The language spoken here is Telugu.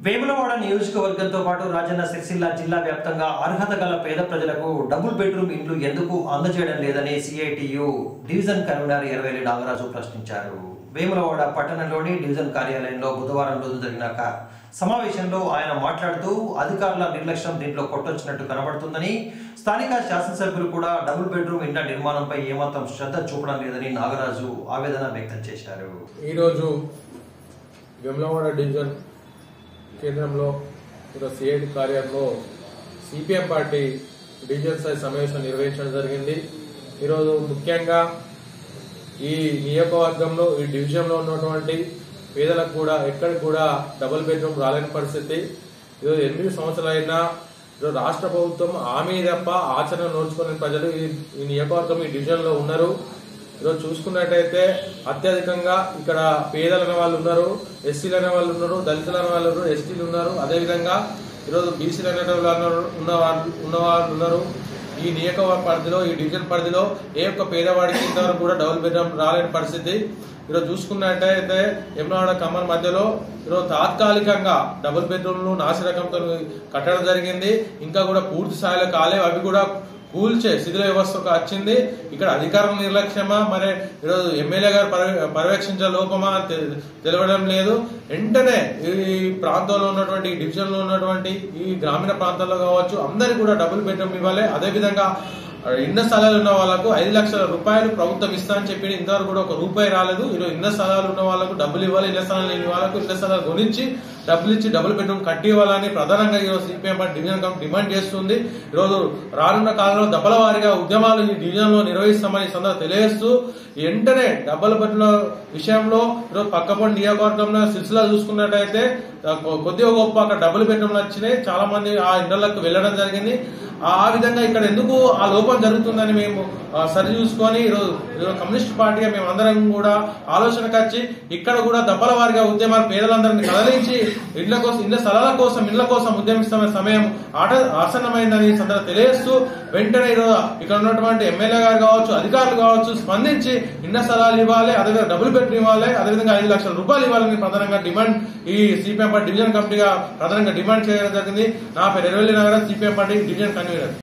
వేములవాడ నియోజకవర్గంతో పాటు రాజన్న సిరిసిల్ల జిల్లా వ్యాప్తంగా అర్హత గల పేద ప్రజలకు డబుల్ బెడ్రూమ్ ఇండ్లు ఎందుకు అందజేయడం లేదని సిఐటియు డివిజన్ కన్వీనర్ ఎర్వేలి నాగరాజు ప్రశ్నించారు వేములవాడ పట్టణంలోని డివిజన్ కార్యాలయంలో బుధవారం రోజు జరిగిన క- సమావేశంలో ఆయన మాట్లాడుతూ అధికారుల నిర్లక్ష్యం దీంట్లో కొట్టొచ్చినట్టు కనబడుతుందని స్థానిక శాసనసభ్యులు కూడా డబుల్ బెడ్రూమ్ ఇండ్ల నిర్మాణంపై ఏమాత్రం శ్రద్ధ చూపడం లేదని నాగరాజు ఆవేదన వ్యక్తం చేశారు ఈరోజు వెమ్లవాడ డివిజన్ కేంద్రంలో ఈరోజు సిఐటి కార్యాలయంలో సిపిఎం పార్టీ డివిజన్ స్థాయి సమావేశం నిర్వహించడం జరిగింది ఈరోజు ముఖ్యంగా ఈ నియోజకవర్గంలో ఈ డివిజన్లో ఉన్నటువంటి పేదలకు కూడా ఎక్కడికి కూడా డబుల్ బెడ్రూమ్ రాలేని పరిస్థితి ఈరోజు ఎనిమిది సంవత్సరాలైనా ఈరోజు రాష్ట్ర ప్రభుత్వం హామీ తప్ప ఆచరణ నోచుకునే ప్రజలు ఈ ఈ నియోజకవర్గం ఈ డివిజన్ లో ఉన్నారు ఈరోజు చూసుకున్నట్టయితే అత్యధికంగా ఇక్కడ పేదలు అనే వాళ్ళు ఉన్నారు ఎస్సీలు అనే వాళ్ళు ఉన్నారు దళితులు అనే వాళ్ళు ఉన్నారు ఎస్టీలు ఉన్నారు అదేవిధంగా ఈరోజు బీసీలు అనే వాళ్ళు ఉన్నారు- ఉన్న వాళ్ళు ఉన్న వాళ్ళు ఉన్నారు ఈ నియోజకవర్గ పరిధిలో ఈ డివిజన్ పరిధిలో ఏ ఒక్క పేదవాడికి ఇంతవరకు కూడా డబుల్ బెడ్రూమ్ రాలేని పరిస్థితి ఈరోజు చూసుకున్నట్టయితే ఎమ్నాడ కమ్మన్ మధ్యలో ఈరోజు తాత్కాలికంగా డబుల్ బెడ్రూమ్లు నాసిరకంతో కట్టడం జరిగింది ఇంకా కూడా పూర్తి స్థాయిలో కాలేవు అవి కూడా కూల్చే శిథిల వ్యవస్థకు వచ్చింది ఇక్కడ అధికారం నిర్లక్ష్యమా మరి ఈరోజు ఎమ్మెల్యే గారు పర్య- పర్యవేక్షించే లోపమా తె- తెలవడం లేదు వెంటనే ఈ ప్రాంతంలో ఉన్నటువంటి ఈ డివిజన్ లో ఉన్నటువంటి ఈ గ్రామీణ ప్రాంతాల్లో కావచ్చు అందరికి కూడా డబుల్ బెడ్రూమ్ ఇవ్వాలి అదేవిధంగా ఇన్న స్థలాలు ఉన్న వాళ్ళకు ఐదు లక్షల రూపాయలు ప్రభుత్వం ఇస్తా అని చెప్పి ఇంతవరకు కూడా ఒక రూపాయి రాలేదు ఈరోజు ఇన్న స్థలాలు ఉన్న వాళ్ళకు డబ్బులు ఇవ్వాలి ఇళ్ల స్థలాలు లేని వాళ్ళకు ఇళ్ల స్థలాలు కొనిచ్చి డబ్బులు ఇచ్చి డబుల్ బెడ్రూమ్ కట్టి ఇవ్వాలని ప్రధానంగా ఈరోజు CPM party division committee demand చేస్తుంది ఈరోజు రానున్న కాలంలో దప్పల వారీగా ఉద్యమాలు ఈ డివిజన్ లో నిర్వహిస్తామని ఈ సందర్భంగా తెలియజేస్తూ వెంటనే డబ్బుల బెడ్ల విషయంలో ఈరోజు పక్కపొండి నియోజకవర్గంలో సిరిసిల్ల చూసుకున్నట్టయితే ఆ, కొ- కొద్దిగా గొప్ప అక్కడ డబుల్ బెడ్రూమ్లు వచ్చినాయి చాలా మంది ఆ ఇళ్లకు వెళ్ళడం జరిగింది ఆ విధంగా ఇక్కడ ఎందుకు ఆ లోపం జరుగుతుందని మేము ఆ, సరి చూసుకొని ఈరోజు ఈరోజు కమ్యూనిస్ట్ పార్టీగా మేము అందరం కూడా ఆలోచనకు వచ్చి ఇక్కడ కూడా దప్పల వారిగా ఉద్యమాలు పేదలందరినీ కదలించి ఇళ్ల కోసం ఇళ్ల స్థలాల కోసం ఇళ్ల కోసం ఉద్యమిస్తున్న సమయం ఆట ఆసన్నమైందని ఈ సందర్భంగా తెలియజేస్తూ వెంటనే ఈరోజు ఇక్కడ ఉన్నటువంటి ఎమ్మెల్యే గారు కావచ్చు అధికారులు కావచ్చు స్పందించి ఇళ్ల స్థలాలు ఇవ్వాలి అదేవిధంగా డబుల్ బెడ్రూమ్ ఇవ్వాలి అదేవిధంగా ఐదు లక్షల రూపాయలు ఇవ్వాలని ప్రధానంగా డిమాండ్ ఈ సిపిఎం పార్టీ డివిజన్ కమిటీగా ప్రధానంగా డిమాండ్ చేయడం జరిగింది నా పేరు ఎరవల్లి నగర సిపిఎం పార్టీ డివిజన్ కన్వీనర్